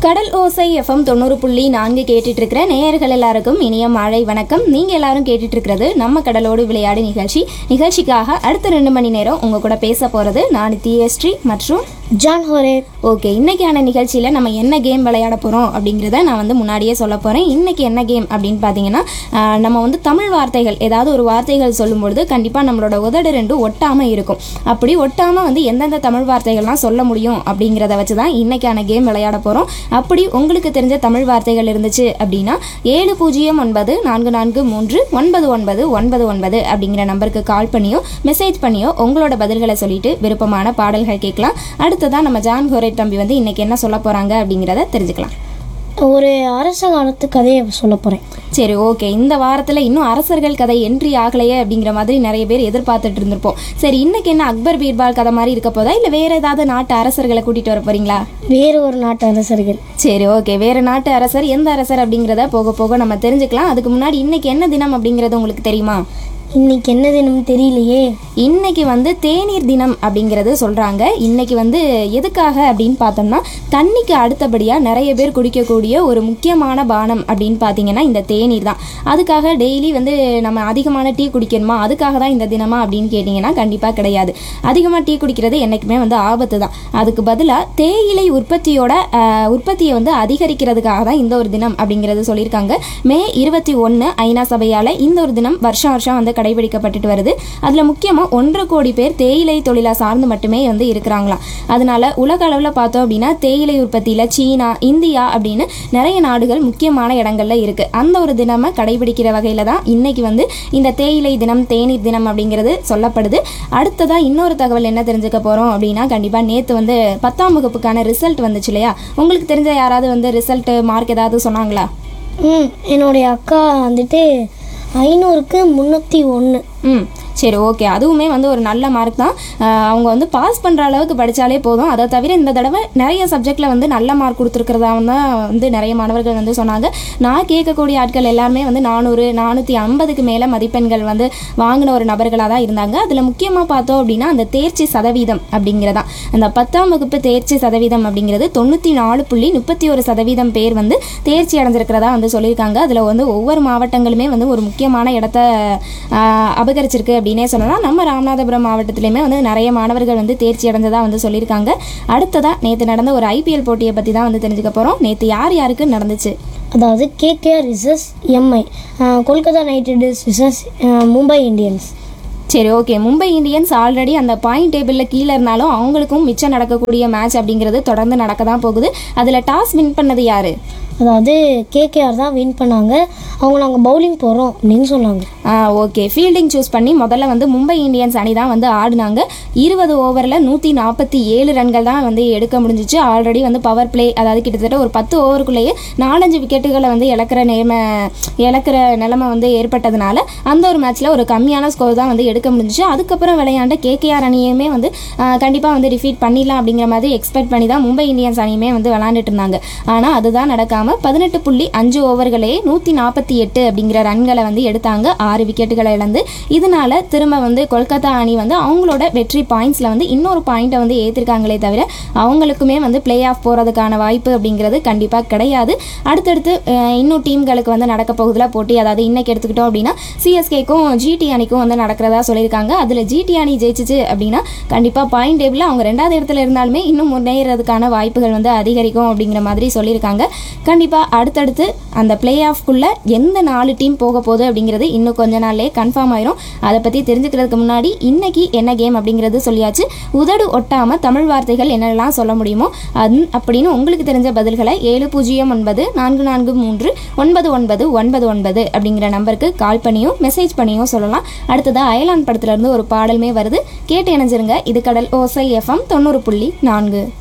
கடல் ஓசை எஃப்எம் தொண்ணூறு புள்ளி நான்கு கேட்டுட்டு இருக்கிற நேயர்கள் எல்லாருக்கும் இனிய மாலை வணக்கம் நீங்க எல்லாரும் கேட்டுட்டு இருக்கிறது நம்ம கடலோடு விளையாடு நிகழ்ச்சி நிகழ்ச்சிக்காக அடுத்த ரெண்டு மணி நேரம் உங்க கூட பேச போறது நான் தியஸ்ரீ மற்றும் ஜான் ஹோரே ஓகே இன்னைக்கான நிகழ்ச்சியில் நம்ம என்ன கேம் விளையாட போகிறோம் அப்படிங்கிறத நான் வந்து முன்னாடியே சொல்ல போகிறேன் இன்னைக்கு என்ன கேம் அப்படின்னு பார்த்தீங்கன்னா ஆஹ், நம்ம வந்து தமிழ் வார்த்தைகள் ஏதாவது ஒரு வார்த்தைகள் சொல்லும்பொழுது கண்டிப்பாக நம்மளோட உதடு ரெண்டும் ஒட்டாமல் இருக்கும் அப்படி ஒட்டாமல் வந்து எந்தெந்த தமிழ் வார்த்தைகள்லாம் சொல்ல முடியும் அப்படிங்கிறத வச்சு தான் இன்னைக்கான கேம் விளையாட போகிறோம் அப்படி உங்களுக்கு தெரிஞ்ச தமிழ் வார்த்தைகள் இருந்துச்சு அப்படின்னா ஏழு பூஜ்ஜியம் ஒன்பது நான்கு நான்கு மூன்று ஒன்பது ஒன்பது ஒன்பது ஒன்பது அப்படிங்கிற நம்பருக்கு கால் பண்ணியோ மெசேஜ் பண்ணியோ உங்களோட பதில்களை சொல்லிட்டு விருப்பமான பாடல்கள் கேட்கலாம் அடுத்ததான் நம்ம ஜான் ஹோரே தம்பி வந்து இன்னைக்கு என்ன சொல்ல போறாங்க அப்படிங்கிறத தெரிஞ்சுக்கலாம் ஒரு அரச காலத்து கதையை சொல்ல போகிறேன் சரி ஓகே இந்த வாரத்தில் இன்னும் அரசர்கள் கதை என்ட்ரி ஆகலையே அப்படிங்கிற மாதிரி நிறைய பேர் எதிர்பார்த்துட்டு இருந்திருப்போம் சரி இன்னைக்கு என்ன அக்பர் பீர்பால் கதை மாதிரி இருக்க போதா இல்லை வேற ஏதாவது நாட்டு அரசர்களை கூட்டிட்டு வர போறீங்களா வேறு ஒரு நாட்டு அரசர்கள் சரி ஓகே வேற நாட்டு அரசர் எந்த அரசர் அப்படிங்கிறத போக போக நம்ம தெரிஞ்சுக்கலாம் அதுக்கு முன்னாடி இன்னைக்கு என்ன தினம் அப்படிங்கிறது உங்களுக்கு தெரியுமா இன்னைக்கு என்ன தினம் தெரியலையே இன்னைக்கு வந்து தேநீர் தினம் அப்படிங்கிறது சொல்றாங்க இன்னைக்கு வந்து எதுக்காக அப்படின்னு பார்த்தோம்னா தண்ணிக்கு அடுத்தபடியா நிறைய பேர் குடிக்கக்கூடிய ஒரு முக்கியமான பானம் அப்படின்னு பார்த்தீங்கன்னா இந்த தேநீர் தான் அதுக்காக டெய்லி வந்து நம்ம அதிகமான டீ குடிக்கணுமா அதுக்காக தான் இந்த தினமா அப்படின்னு கேட்டிங்கன்னா கண்டிப்பாக கிடையாது அதிகமாக டீ குடிக்கிறது என்றைக்குமே வந்து ஆபத்து தான் அதுக்கு பதிலாக தேயிலை உற்பத்தியோட ஆஹ், உற்பத்தியை வந்து அதிகரிக்கிறதுக்காக தான் இந்த ஒரு தினம் அப்படிங்கிறது சொல்லியிருக்காங்க மே இருபத்தி ஒன்று ஐநா சபையால் இந்த ஒரு தினம் வருஷம் வருஷம் வந்து கடைபிடிக்கப்பட்டுட்டு வருது அதில் முக்கியமாக ஒன்றரை கோடி பேர் தேயிலை தொழிலை சார்ந்து மட்டுமே வந்து இருக்கிறாங்களாம் அதனால உலக அளவில் பார்த்தோம் அப்படின்னா தேயிலை உற்பத்தியில் சீனா இந்தியா அப்படின்னு நிறைய நாடுகள் முக்கியமான இடங்கள்ல இருக்கு அந்த ஒரு தினமை கடைபிடிக்கிற வகையில தான் இன்னைக்கு வந்து இந்த தேயிலை தினம் தேநீர் தினம் அப்படிங்கிறது சொல்லப்படுது அடுத்ததா இன்னொரு தகவல் என்ன தெரிஞ்சுக்க போறோம் அப்படின்னா கண்டிப்பா நேத்து வந்து பத்தாம் வகுப்புக்கான ரிசல்ட் வந்துச்சு இல்லையா உங்களுக்கு தெரிஞ்ச யாராவது வந்து ரிசல்ட் மார்க் ஏதாவது சொன்னாங்களா ம் என்னுடைய அக்கா வந்துட்டு ஐநூறுக்கு முந்நூற்றி ஒன்று ம் சரி ஓகே அதுவுமே வந்து ஒரு நல்ல மார்க் தான் ஆஹ் அவங்க வந்து பாஸ் பண்ணுற அளவுக்கு படித்தாலே போதும் அதை தவிர இந்த தடவை நிறைய சப்ஜெக்டில் வந்து நல்ல மார்க் கொடுத்துருக்கிறதா தான் வந்து நிறைய மாணவர்கள் வந்து சொன்னாங்க நான் கேட்கக்கூடிய ஆட்கள் எல்லாருமே வந்து நானூறு நானூற்றி ஐம்பதுக்கு மேலே மதிப்பெண்கள் வந்து வாங்கின ஒரு நபர்களாக தான் இருந்தாங்க அதில் முக்கியமாக பார்த்தோம் அப்படின்னா அந்த தேர்ச்சி சதவீதம் அப்படிங்கிறதா அந்த பத்தாம் வகுப்பு தேர்ச்சி சதவீதம் அப்படிங்கிறது தொண்ணூற்றி நாலு புள்ளி முப்பத்தி ஒரு சதவீதம் பேர் வந்து தேர்ச்சி அடைஞ்சிருக்கிறதா வந்து சொல்லியிருக்காங்க அதில் வந்து ஒவ்வொரு மாவட்டங்களுமே வந்து ஒரு முக்கியமான இடத்த ஆஹ், அபகரிச்சிருக்கு அப்படின்னே சொல்லலாம் நம்ம ராமநாதபுரம் மாவட்டத்திலையுமே வந்து நிறைய மாணவர்கள் வந்து தேர்ச்சி அடைஞ்சதா வந்து சொல்லியிருக்காங்க அடுத்ததா நேற்று நடந்த ஒரு ஐபிஎல் போட்டியை பற்றி தான் வந்து தெரிஞ்சுக்க போகிறோம் நேற்று யார் யாருக்கு நடந்துச்சு அதாவது KKR versus MI Kolkata knight riders versus Mumbai Indians சரி ஓகே மும்பை இந்தியன்ஸ் ஆல்ரெடி அந்த பாயிண்ட் டேபிளில் கீழே இருந்தாலும் அவங்களுக்கும் மிச்சம் நடக்கக்கூடிய மேட்ச் அப்படிங்கிறது தொடர்ந்து நடக்க தான் போகுது அதில் டாஸ் வின் பண்ணது யாரு அதாவது கேகேஆர் தான் வின் பண்ணாங்க அவங்க நாங்கள் பவுலிங் போகிறோம் அப்படின்னு சொன்னாங்க ஆ ஓகே ஃபீல்டிங் சூஸ் பண்ணி முதல்ல வந்து மும்பை இந்தியன்ஸ் அணி தான் வந்து ஆடினாங்க இருபது ஓவரில் நூற்றி நாற்பத்தி ஏழு ரன்கள் தான் வந்து எடுக்க முடிஞ்சிச்சு ஆல்ரெடி வந்து பவர் பிளே அதாவது கிட்டத்தட்ட ஒரு பத்து ஓவருக்குள்ளேயே நாலஞ்சு விக்கெட்டுகளை வந்து இழக்கிற நேர்மை இழக்கிற நிலைமை வந்து ஏற்பட்டதுனால அந்த ஒரு மேட்ச்சில் ஒரு கம்மியான ஸ்கோர் தான் வந்து எடுக்க முடிஞ்சிச்சு அதுக்கப்புறம் விளையாண்ட கேகேஆர் அணியுமே வந்து கண்டிப்பாக வந்து டிஃபீட் பண்ணிடலாம் அப்படிங்கிற மாதிரி எக்ஸ்பெக்ட் பண்ணி தான் மும்பை இந்தியன்ஸ் அணியுமே வந்து விளாண்டுட்டு இருந்தாங்க ஆனால் அதுதான் நடக்காமல் பதினெட்டு புள்ளி அஞ்சு ஓவர்களே நூற்றி நாற்பத்தி எட்டு அப்படிங்கிற ரன்களை வந்து எடுத்தாங்க ஆறு விக்கெட்டுகளை இழந்து இதனால திரும்ப வந்து கொல்கத்தா அணி வந்து அவங்களோட வெற்றி பாயிண்ட்ஸில் வந்து இன்னொரு பாயிண்ட்டை வந்து ஏற்றிருக்காங்களே தவிர அவங்களுக்குமே வந்து பிளே ஆஃப் போகிறதுக்கான வாய்ப்பு அப்படிங்கிறது கண்டிப்பாக கிடையாது அடுத்தடுத்து அஹ், இன்னும் டீம்களுக்கு வந்து நடக்க போகுதுல போட்டி அதாவது இன்னைக்கு எடுத்துக்கிட்டோம் அப்படின்னா சிஎஸ்கேக்கும் ஜிடி அணிக்கும் வந்து நடக்கிறதா சொல்லியிருக்காங்க அதில் ஜிடி அணி ஜெயிச்சிச்சு அப்படின்னா கண்டிப்பாக பாயிண்ட் டேபிளில் அவங்க ரெண்டாவது இடத்துல இருந்தாலுமே இன்னும் முன்னேறதுக்கான வாய்ப்புகள் வந்து அதிகரிக்கும் அப்படிங்கிற மாதிரி சொல்லியிருக்காங்க கண்டிப்பாக அடுத்தடுத்து அந்த பிளே ஆஃப்குள்ளே எந்த நாலு டீம் போக போகுது அப்படிங்கிறது இன்னும் கொஞ்ச நாள்லயே கன்ஃபார்ம் ஆயிரும் அதை பற்றி தெரிஞ்சுக்கிறதுக்கு முன்னாடி இன்னைக்கு என்ன கேம் அப்படிங்கிறது சொல்லியாச்சு உதடு ஒட்டாமல் தமிழ் வார்த்தைகள் என்னெல்லாம் சொல்ல முடியுமோ அது அப்படின்னு உங்களுக்கு தெரிஞ்ச பதில்களை ஏழு பூஜ்ஜியம் ஒன்பது நான்கு நான்கு மூன்று ஒன்பது ஒன்பது ஒன்பது ஒன்பது அப்படிங்கிற நம்பருக்கு கால் பண்ணியும் மெசேஜ் பண்ணியும் சொல்லலாம் அடுத்தது அயலான் படத்துல இருந்து ஒரு பாடலுமே வருது கேட்டு இணைஞ்சிருங்க இது கடல் ஓசை எஃப்எம் தொண்ணூறு புள்ளி நான்கு